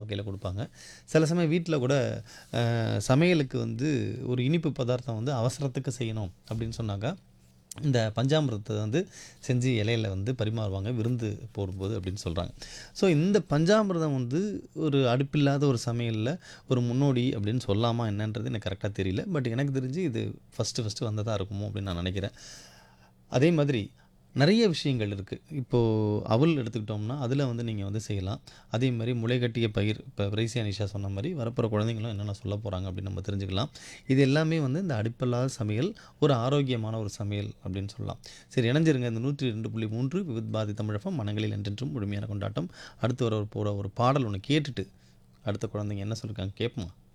வகையில் கொடுப்பாங்க சில சமயம் வீட்டில் கூட அஹ், சமையலுக்கு வந்து ஒரு இனிப்பு பதார்த்தம் வந்து அவசரத்துக்கு செய்யணும் அப்படின்னு சொன்னாக்கா இந்த பஞ்சாமிர்தத்தை வந்து செஞ்சு இலையில வந்து பரிமாறுவாங்க விருந்து போடும்போது அப்படின்னு சொல்கிறாங்க ஸோ இந்த பஞ்சாமிர்தம் வந்து ஒரு அடுப்பில்லாத ஒரு சமையலில் ஒரு முன்னோடி அப்படின்னு சொல்லாமா என்னன்றது எனக்கு கரெக்டாக தெரியல பட் எனக்கு தெரிஞ்சு இது ஃபஸ்ட்டு ஃபஸ்ட்டு வந்ததாக இருக்குமோ அப்படின்னு நான் நினைக்கிறேன் அதே மாதிரி நிறைய விஷயங்கள் இருக்குது இப்போது அவல் எடுத்துக்கிட்டோம்னா அதில் வந்து நீங்கள் வந்து செய்யலாம் அதே மாதிரி முளைகட்டிய பயிர் இப்போ பிரைசியா நிஷா சொன்ன மாதிரி வரப்போகிற குழந்தைங்களும் என்னென்ன சொல்ல போகிறாங்க அப்படின்னு நம்ம தெரிஞ்சுக்கலாம் இது எல்லாமே வந்து இந்த அடுப்பில்லாத சமையல் ஒரு ஆரோக்கியமான ஒரு சமையல் அப்படின்னு சொல்லலாம் சரி இணைஞ்சிருங்க இந்த நூற்றி ரெண்டு புள்ளி மூன்று விவித் பாதி தமிழகம் மனங்களில் என்றென்றும் முழுமையான கொண்டாட்டம் அடுத்து வர ஒரு போட ஒரு பாடல் ஒன்று கேட்டுட்டு அடுத்த குழந்தைங்க என்ன சொல்லியிருக்காங்க கேட்போமா